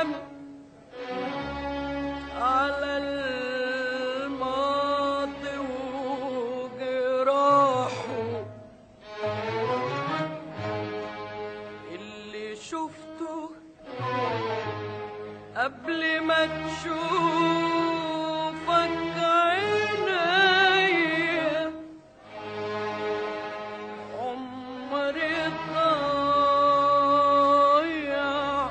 ندم على الماضي وجراحه اللي شفته قبل ما تشوفك عينيا عمري ضايع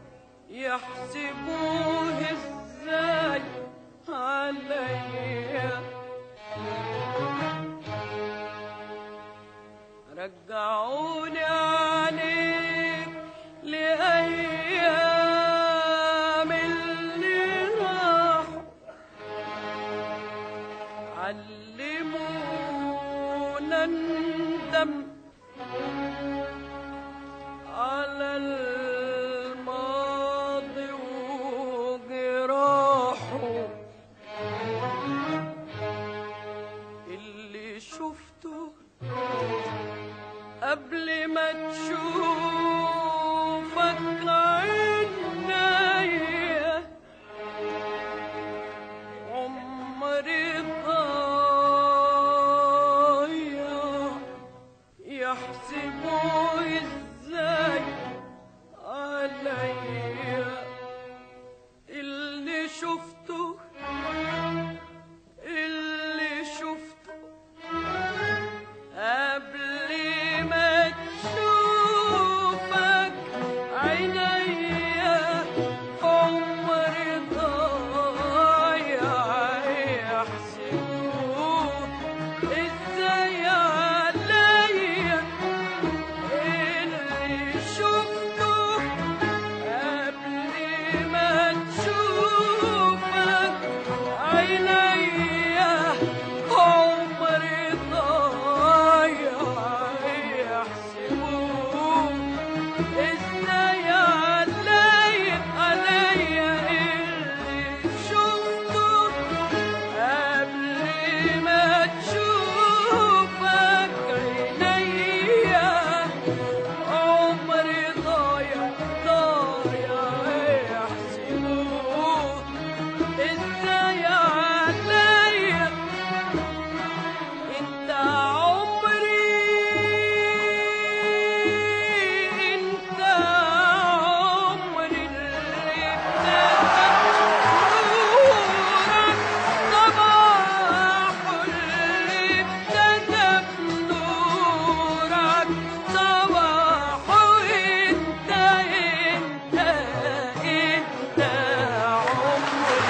يحسبوه ازاي عليا رجعوني عليك لأيام اللي راحوا علمونا ندم على الماضي وجراحه اللي شفته قبل ما تشوفك عينيا عمري ضايع يحسبوا ازاي عليا اللي شفته اللي شفته قبل ما تشوفك عينيا عمري ضايع يحسبوه ازاي عليا اللي شفته قبل ما تشوفك عينيا عمري ضايع يحسبوه ازاي عليا عليا اللي شفته قبل ما تشوفك عينيا عمري ضايع ضايع يحسبوه ازاي عليا انت عمري انت عمري اللي ابتدى بنورك صباح انت انت انت عمري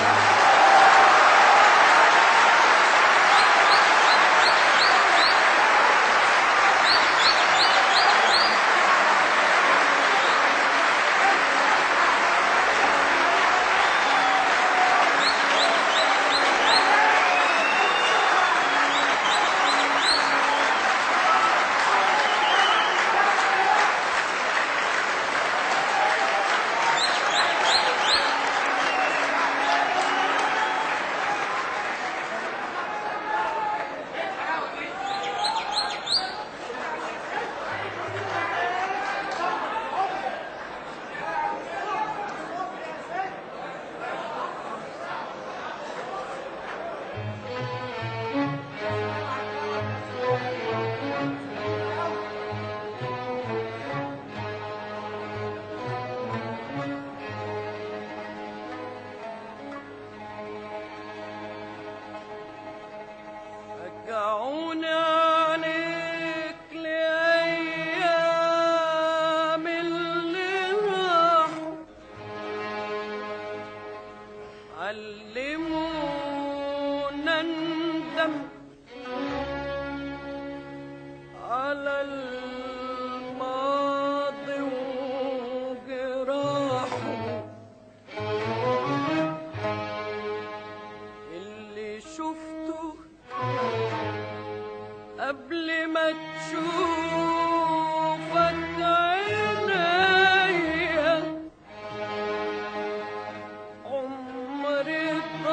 رجعوني عليك لأيام اللي راحوا علمونا ندم على الماضي وجراحه اللي شفته قبل ما تشوفك عينيا عمري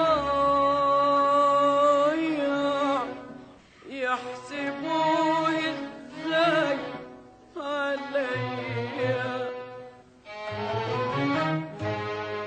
ضايع يحسبوه ازاي عليا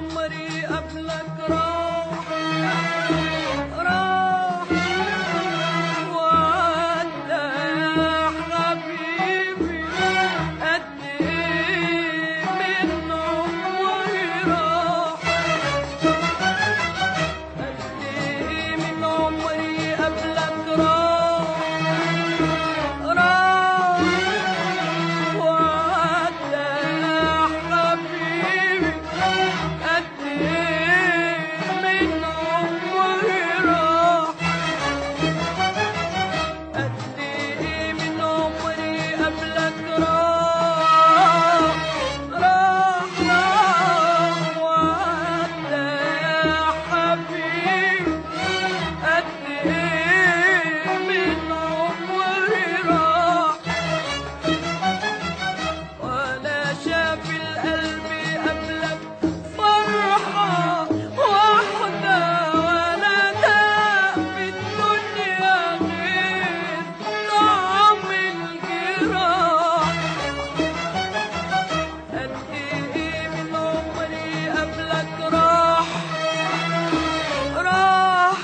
عمري قبلك راح راح وعدى يا حبيبي قد ايه من عمري راح قد ايه من عمري قبلك راح راح وعدى يا حبيبي قد ايه من عمري راح قد ايه من عمري قبلك راح راح راح وعدى يا حبيبي قد ايه من عمري راح ولا شاف القلب قبلك فرحة واحدة ولا داء في الدنيا غير طعم الجراح قد ايه من عمري قبلك راح راح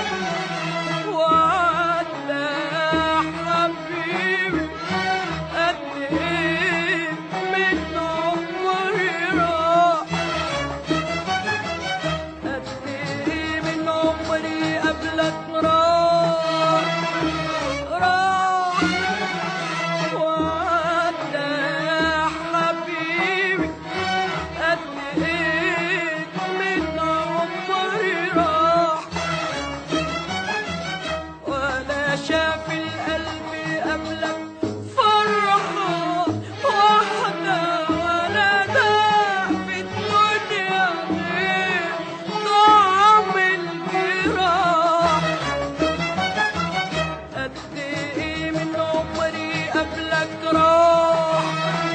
وعدى يا حبيبي قد ايه من عمري راح قد ايه من عمري قبلك راح راح وعدى يا حبيبي قد ايه من عمري راح ولا شاف القلب قبلك فرحة واحدة ولا داء في الدنيا غير طعم الجراح قد ايه من عمري قبلك راح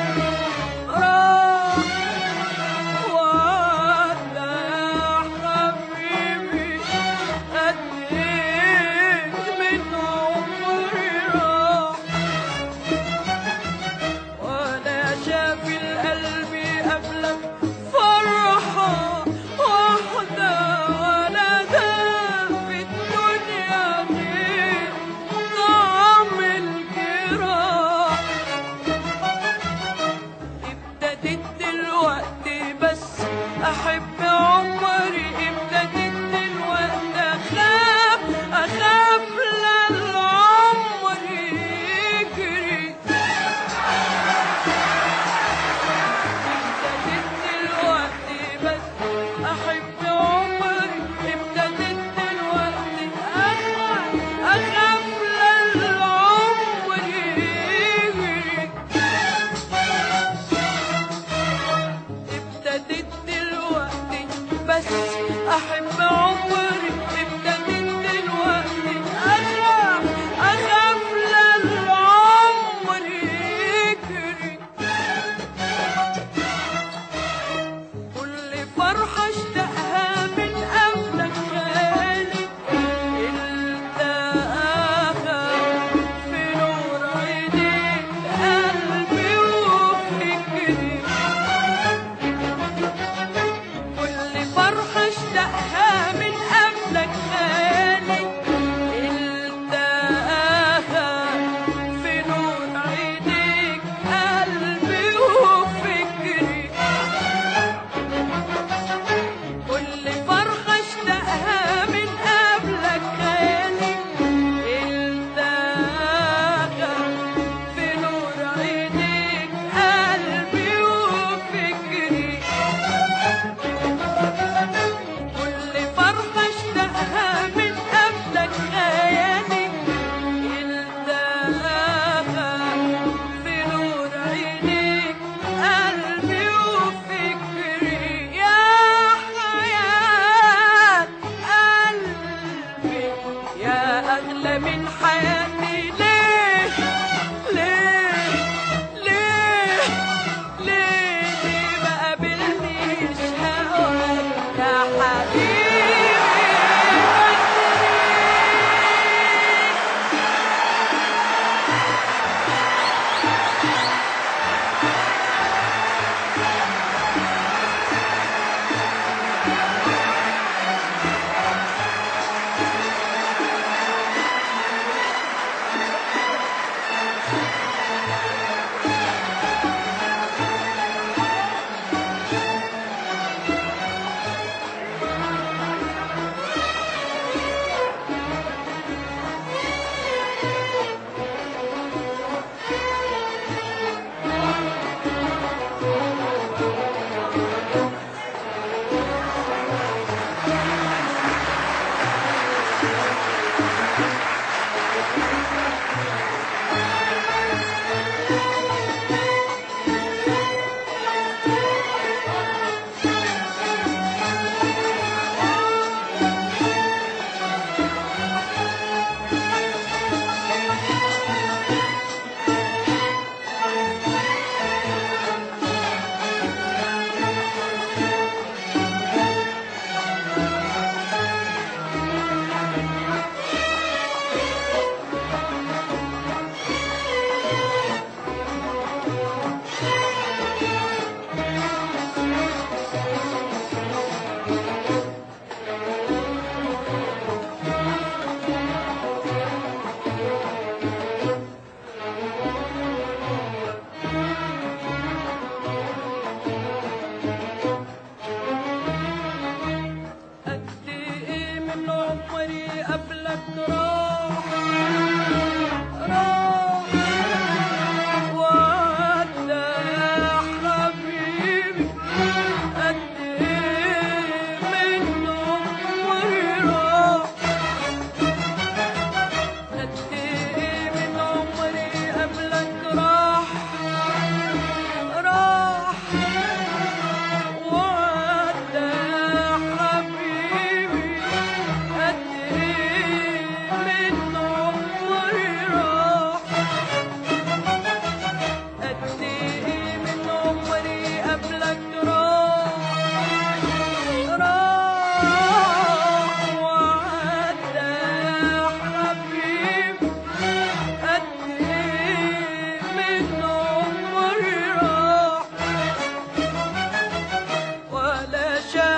راح وعدى يا حبيبي قد ايه من عمري راح ولا شاف القلب قبلك فرحة واحدة ولا داء في الدنيا غير طعم الجراح ابتديت دلوقتي بس احب عمري ابتديت دلوقتي اخاف اخاف للعمر يجري ابتديت دلوقتي بس احب عمري ابتديت دلوقتي اخاف اخاف للعمر يجري ابتديت دلوقتي بس احب عمري ابتديت دلوقتي اخاف اخاف للعمر يجري كل فرحة اشتقها من قبلك خالي التقاها في نور عينيك قلبي وفكري كل فرحة اشتقها من قبلك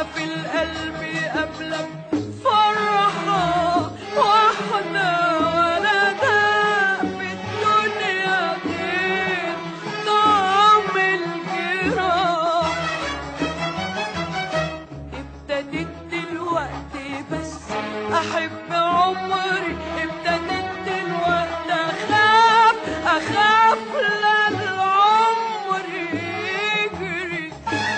في القلب قبلك فرحة واحدة ولا ده في الدنيا غير طعم الجراح ابتديت دلوقتي بس احب عمري ابتديت دلوقتي اخاف اخاف لا العمر يجري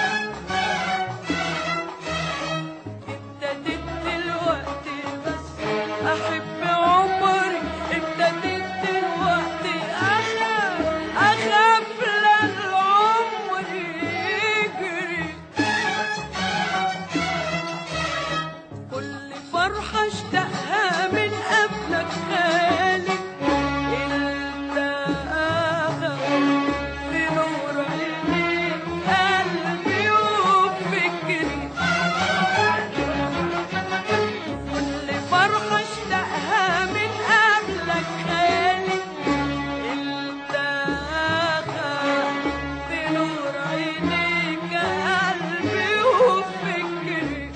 ابتديت دلوقتي بس احب عمري ابتديت دلوقتي اخاف اخاف لا العمر يجري كل فرحة اشتقها من قبلك خالي انت في نور عينيك قلبي وفكري كل فرحة اشتقها من قبلك خالي انت في نور عينيك قلبي وفكري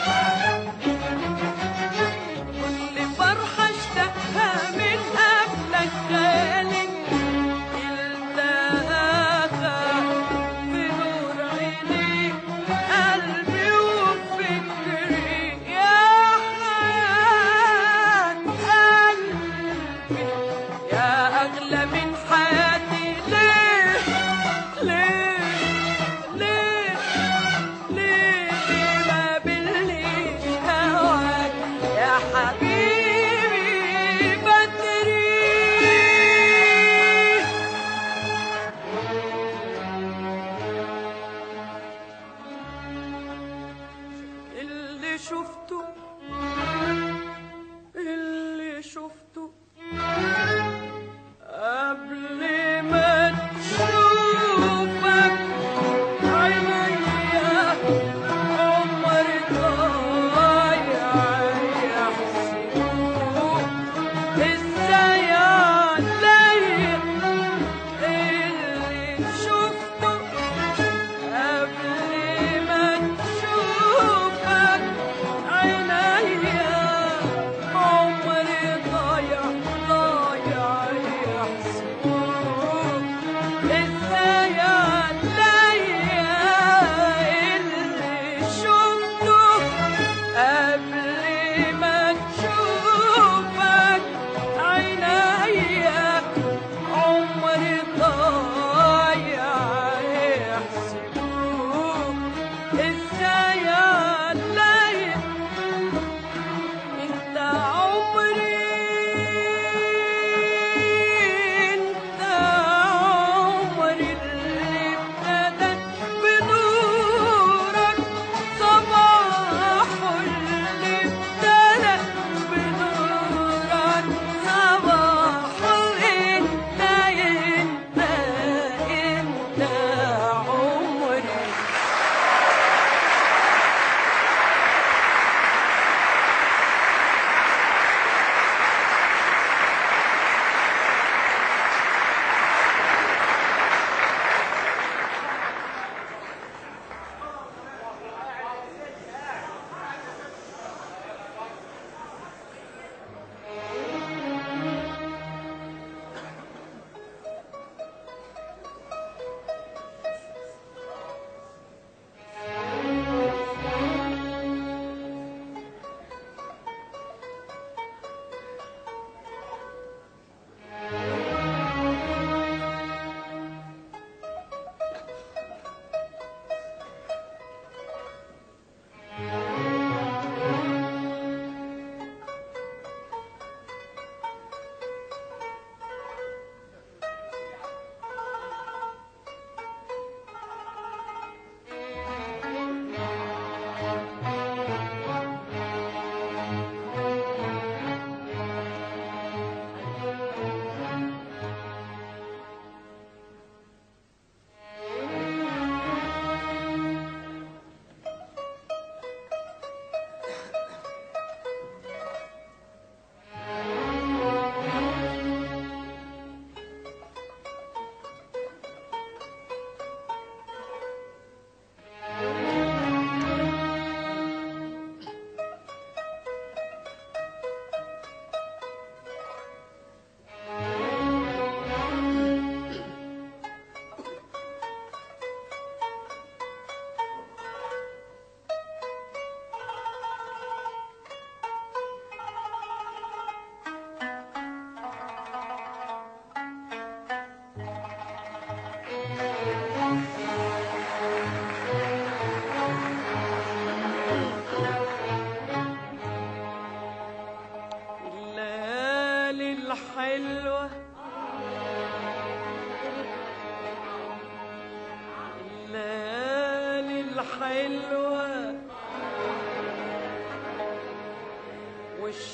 كل فرحة اشتقها من قبلك غالي التهاها في نور عينيك قلبي وفكري يا حياة قلبي يا أغلى من حياتي ليه ليه ليه ليه ما بليش هواك يا حبيبي بدري اللي شفته اللي شفته قبل ما تشوفك عينيا عمر ضايع يحسبوه ازاي عليا اللي شفته قبل ما تشوفك عينيا عمري ضايع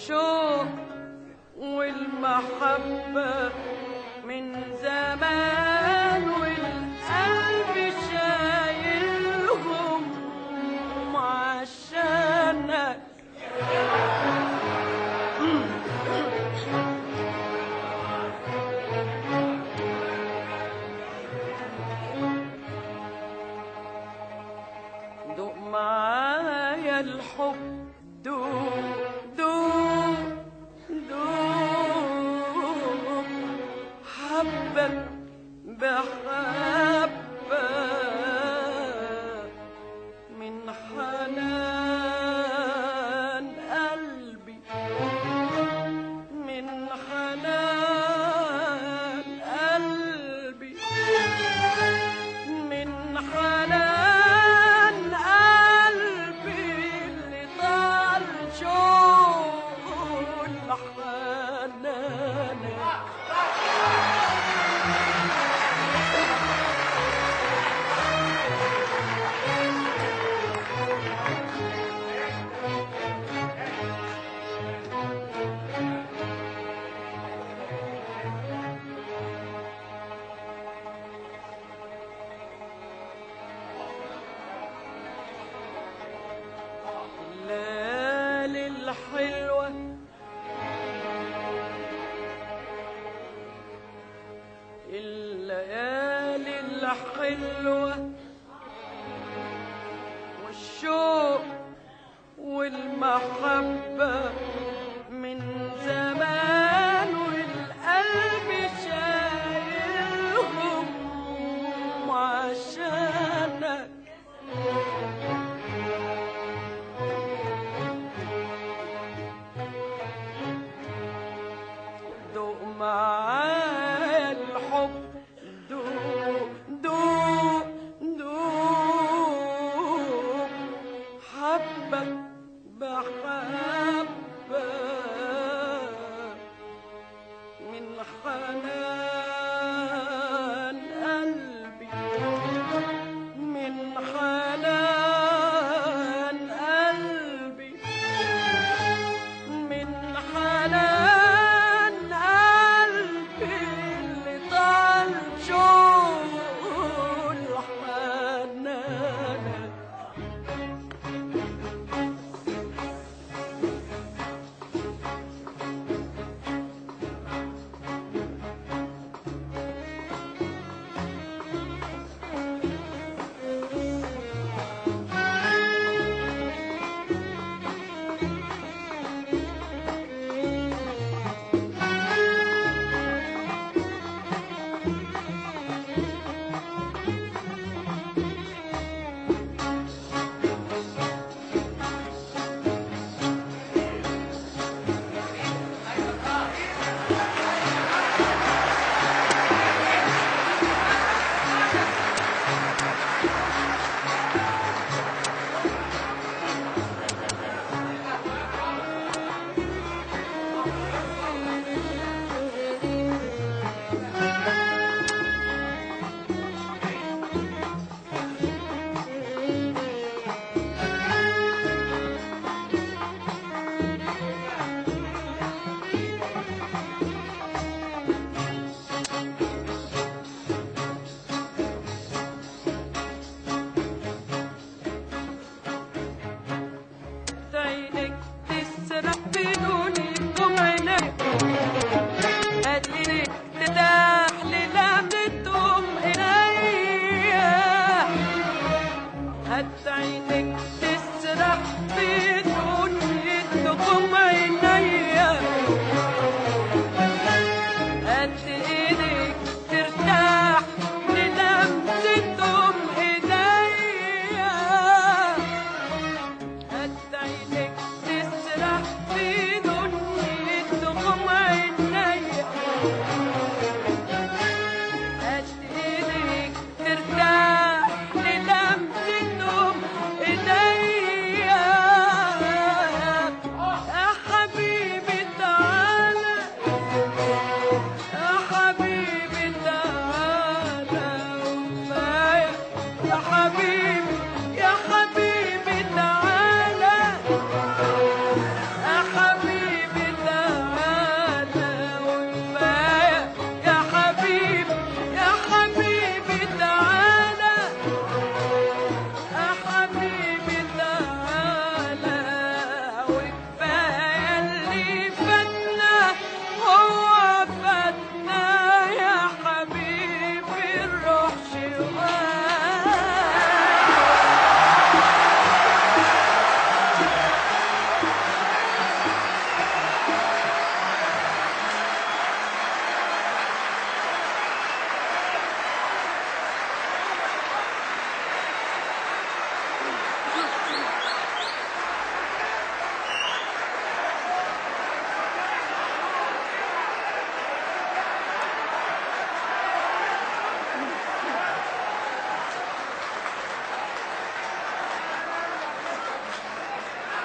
والشوق والمحبة من زمان والقلب شايلهم عشانك دوق معايا الحب دوق دوق دوق حبك بحبك من حنان قلبي من حنان قلبي من حنان قلبي اللي طال شوق الحنان الليالي الحلوة الليالي الحلوة والشوق والمحبة من زمان والقلب شايلهم عشانك دوق معايا الحب دوق دوق دوق حبك بحبك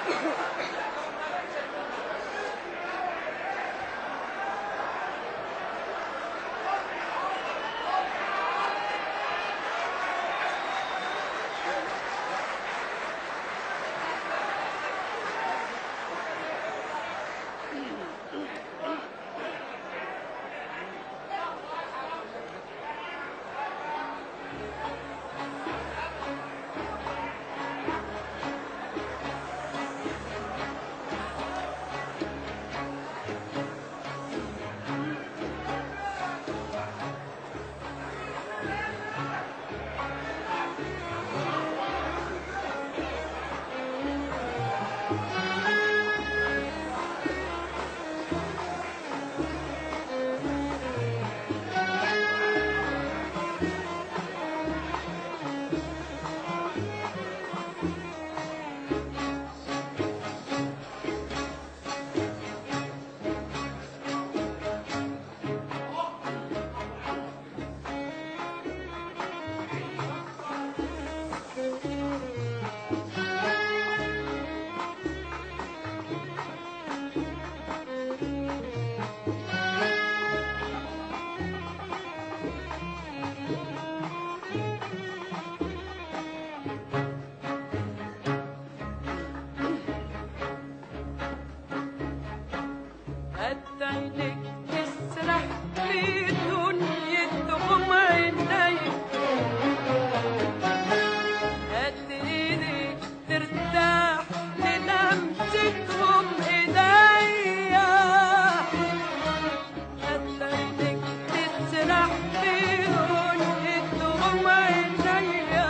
قد عينك تسرح في دنيتهم عيني قد ايدك ترتاح للمستهم ايديا قد عينك تسرح في دنيتهم عينيا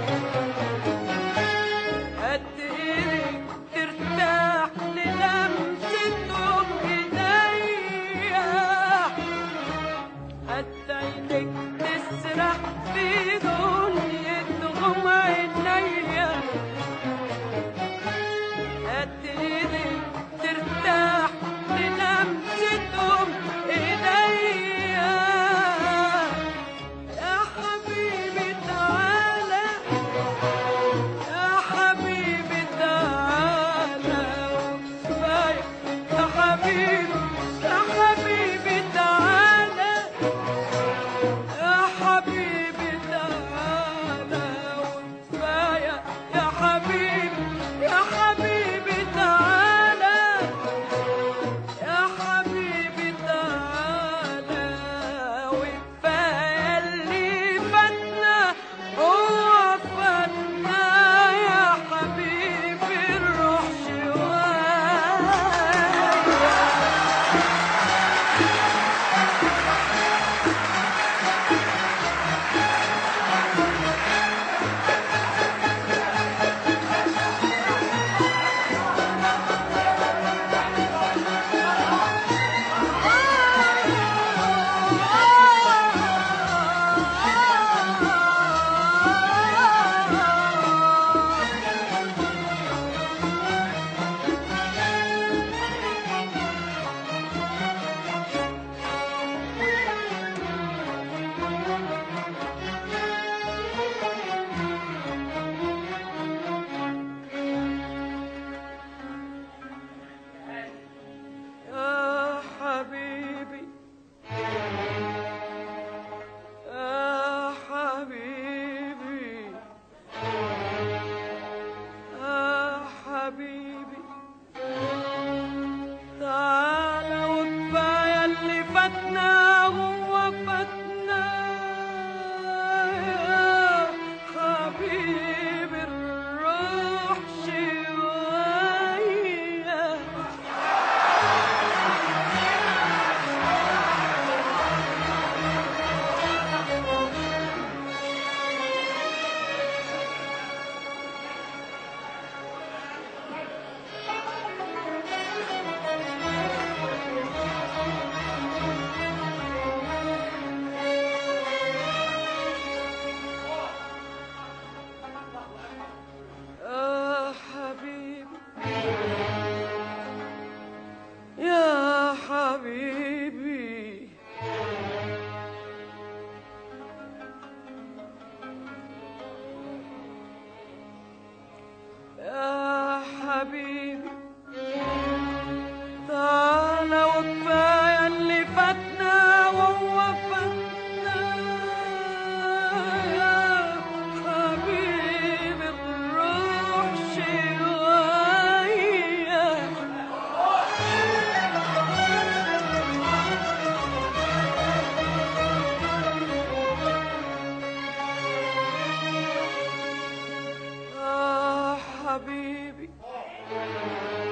قد ايدك ترتاح للمستهم ايديا قد عينك تسرح في دنيتهم عينيا قد ايدك ترتاح للمستهم ايديا يا حبيبي تعالى يا حبيبي تعالى وكفاية يا حبيبي يا حبيبي تعالى يا حبيبي تعالى وكفاية يا حبيبي يا حبيبي تعالى يا حبيبي تعالى وكفاية اللي فاتنا هو فاتنا يا حبيبي الروح شوية يا حبيبي يا حبيبي يا حبيبي تعالى وكفاية اللي فاتنا هو فاتنا يا حبيبي الروح شوية حبيبي تعالى وكفاية اللي فاتنا وهو فاتنا يا حبيبي الروح شوية آه حبيبي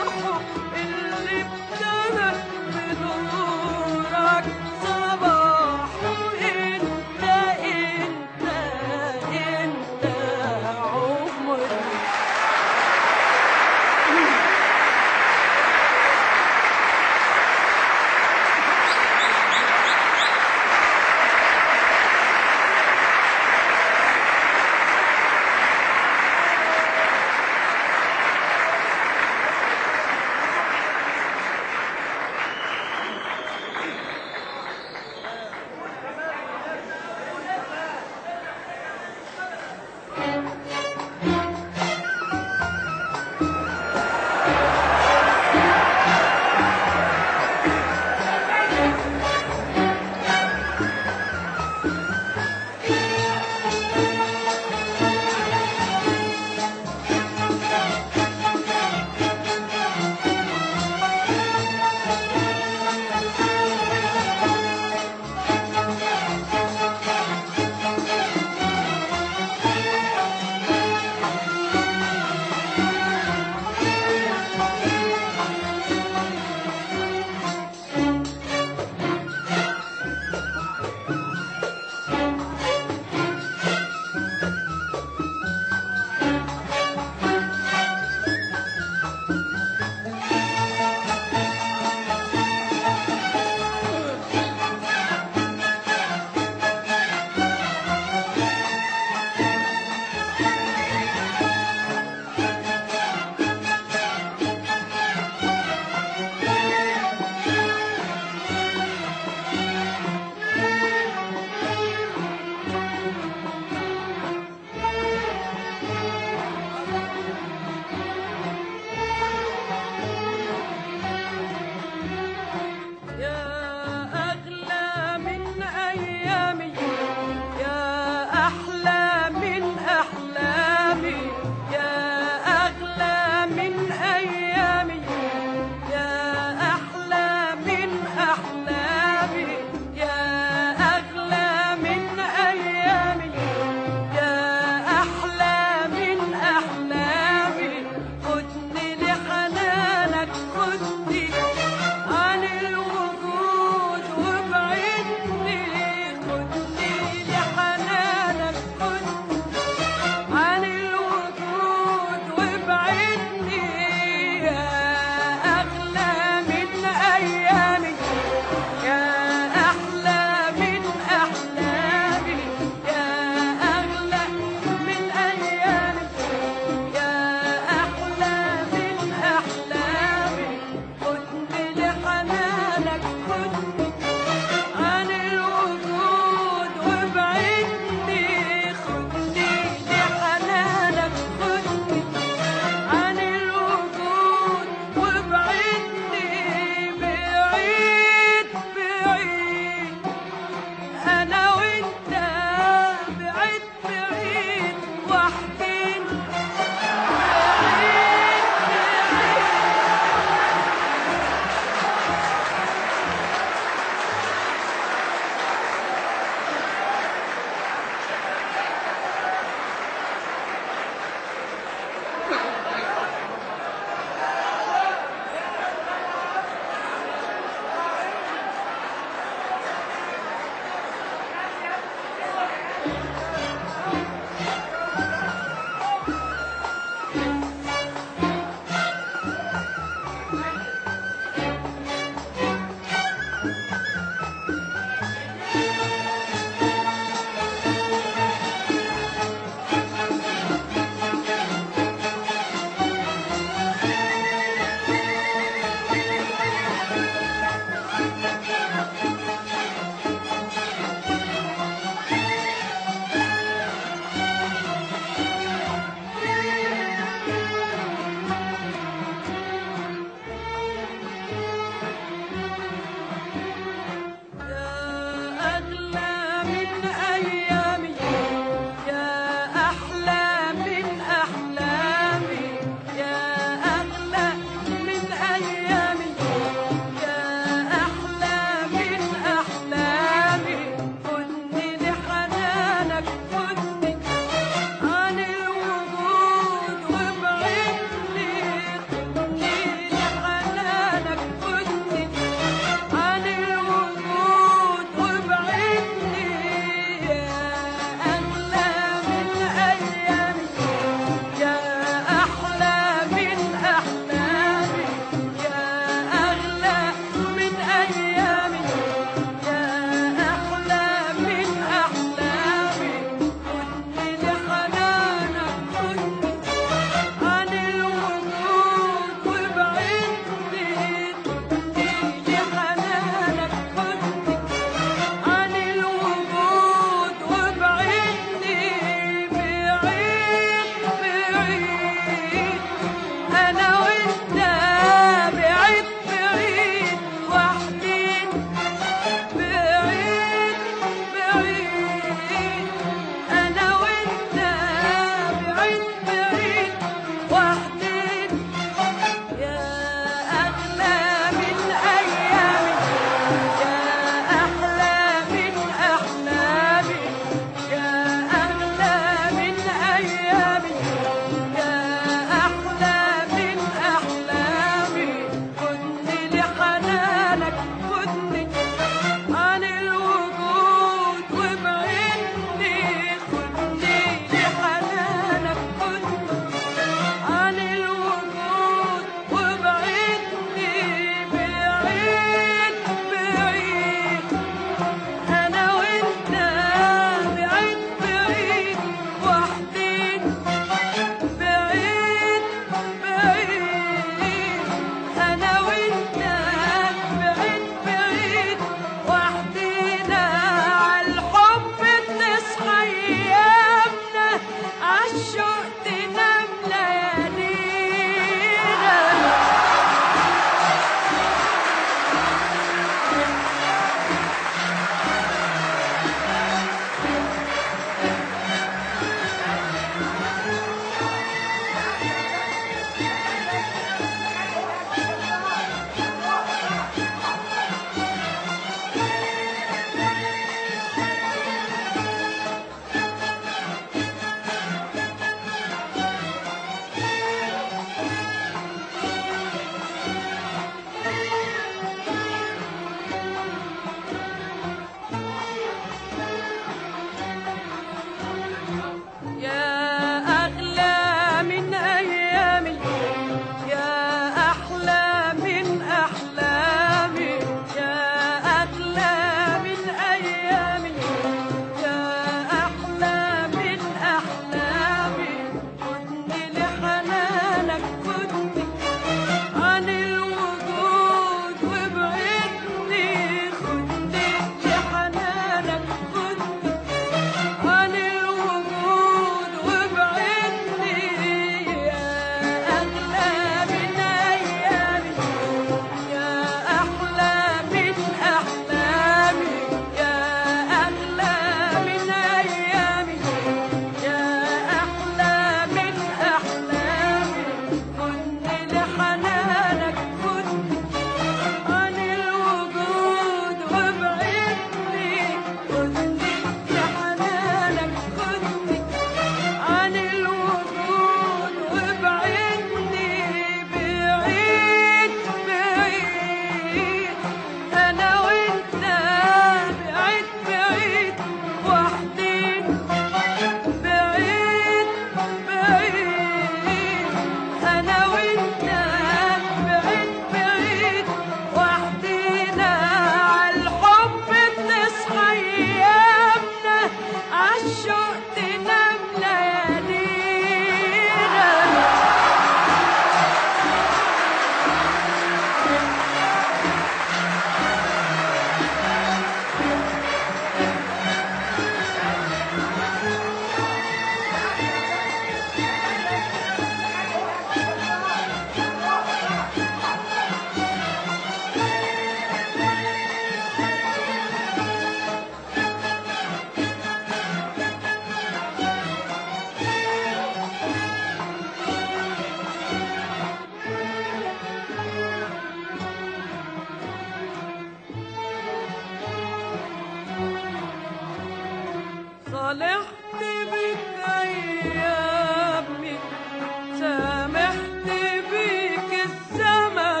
صالحت بك أيامي سامحت بك الزمن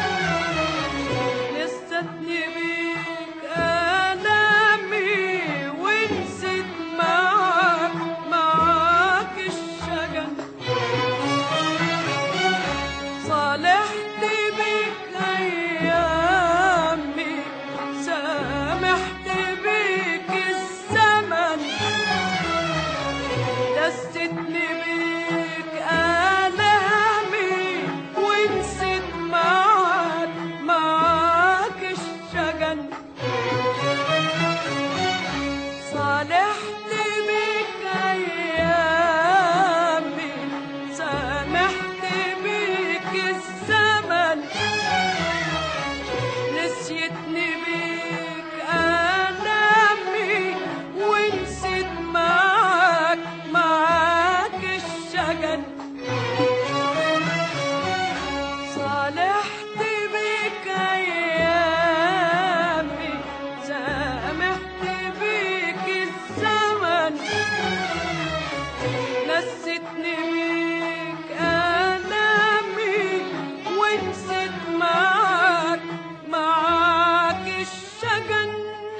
نستثني بك آلامي ونسيت معاك معاك الشجن صالحت بك أيامي سامحت بك الزمن دستني بك آلامي ونسيت معاك معاك الشجن صالحت بك أيامي سامحت بك الزمن نسيتني بك آلامي ونسيت معاك معاك الشجن صالحت بك أيامي سامحت بك الزمن نسيتني بك آلامي ونسيت معاك معاك الشجن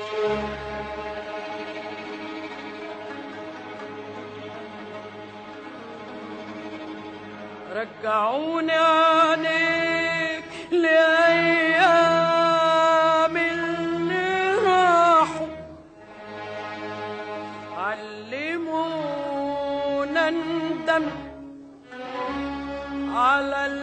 رجعوني عليك لأيام اللي راحوا علمونا ندم على